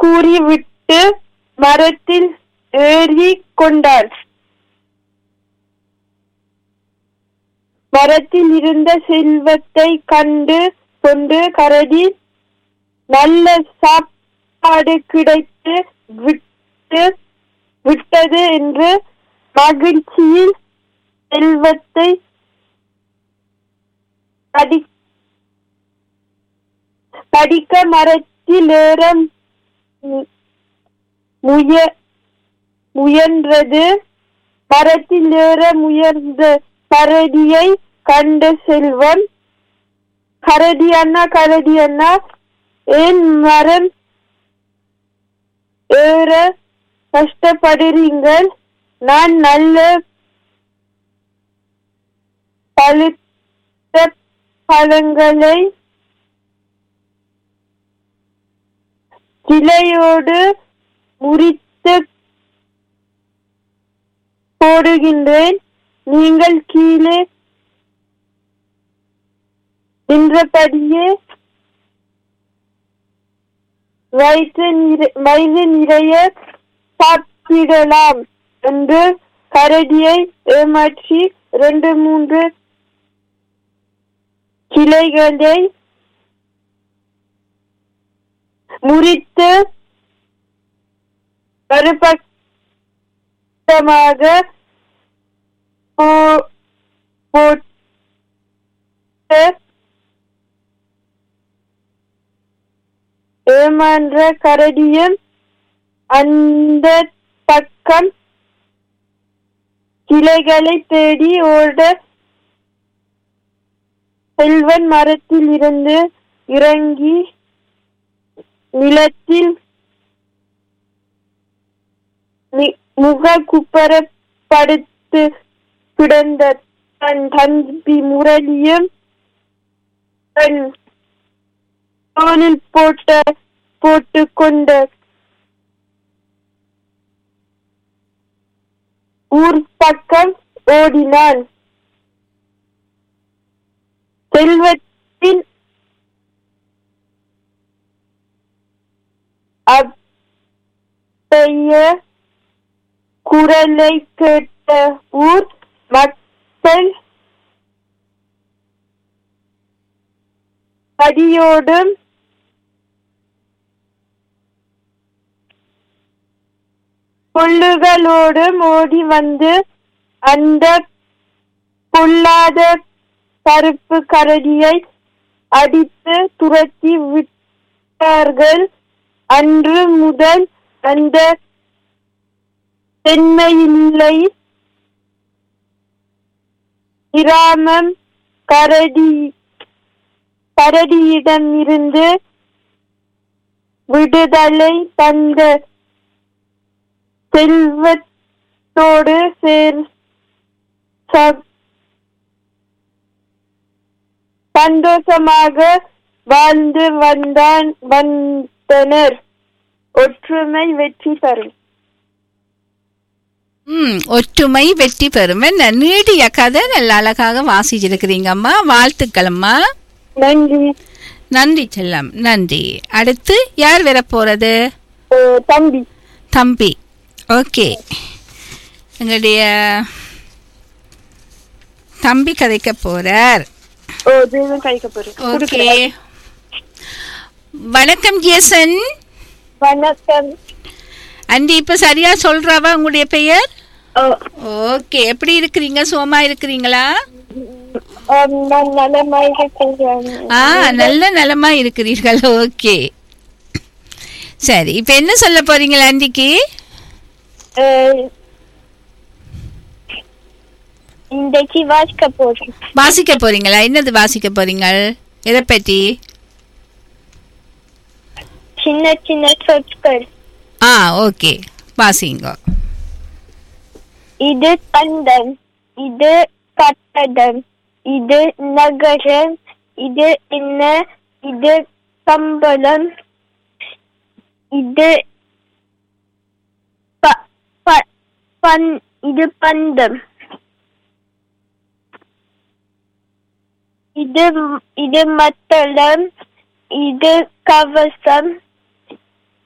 கூறிவிட்டு மரத்தில் ஏறி கொண்டாள் மரத்தில் இருந்த செல்வத்தை கண்டு கொண்டு கரடி நல்ல சாப்பாடு கிடைத்து விட்டு விட்டது என்று மகிழ்ச்சியில் செல்வத்தை படி படிக்க மரத்தில் ஏற மு- முய முயன்றது மரத்தில் ஏற முயர்ந்த கரடியை கண்ட செல்வம் கரடி அண்ணா கரடி அண்ணா ஏன் மரம் ஏற கஷ்டப்படுறீங்கள் நான் நல்ல பழுத்த பழங்களை கிளையோடு முறித்து போடுகின்றேன் நீங்கள் கீழே நின்றபடியே வயிற்று நிறை- வயிறு நிறைய சாப்பிடலாம் என்று கரடியை ஏமாற்றி ரெண்டு மூன்று கிளைகளை முறித்து மறுபக்கமாக போ- போட்டு ஏமான்ற கரடியும் அந்த பக்கம் கிளைகளை தேடி ஓட செல்வன் மரத்தில் இருந்து இறங்கி நிலத்தில் நி- முக குப்பர படுத்து கிடந்த தன் தம்பி முரளியும் தன் தோளில் போட்ட போட்டு கொண்ட ஊர் பக்கம் ஓடினான் செல்வத்தின் அப்பைய குரலை கேட்ட ஊர் மக்கள் அடியோடும் புல்லுகளோடும் ஓடி வந்து அந்த பொல்லாத கருப்பு கரடியை அடித்து துரத்தி விட்டார்கள் அன்று முதல் அந்த தென்மையில்லை கிராமம் கரடி கரடியிடமிருந்து விடுதலை தந்த செல்வத்தோடு சேர் ச- சந்தோஷமாக வாழ்ந்து வந்தான் வந்தனர் ஒற்றுமை வெற்றி தரும் ம் ஒற்றுமை வெற்றி பெறும் என்ன நீடிய கதை நல்ல அழகாக வாசிச்சிருக்கிறீங்க அம்மா வாழ்த்துக்கள் அம்மா நன்றி நன்றி செல்லம் நன்றி அடுத்து யார் வர போறது அஹ் தம்பி தம்பி ஓகே எங்களுடைய தம்பி கதைக்க போறார் ஓ தேவன் கைக்க போறேன் ஓகே வணக்கம் ஜேசன் வணக்கம் அண்டி இப்ப சரியா சொல்றாவா உங்களுடைய பெயர் ஓ, ஓகே எப்படி இருக்கிறீங்க சோமா இருக்கிறீங்களா ஆம், நான் நலமாக இருக்கிறேன். ஆ நல்ல நலமா இருக்கிறீர்கள் ஓகே சரி இப்ப என்ன சொல்ல போறீங்களா ஆண்டிக்கு அஹ், இன்றைக்கு வாசிக்க போறேன் வாசிக்க போறீங்களா என்னது வாசிக்க போறீங்க எதை பற்றி சின்ன சின்ன சொற்கள் ஆ ஓகே வாசிங்க இது தந்தம் இது கட்டடம் இது நகரம் இது என்ன இது சம்பளம் இது ப- ப- பன்- இது பந்தம் இது இது மத்தளம் இது கவசம்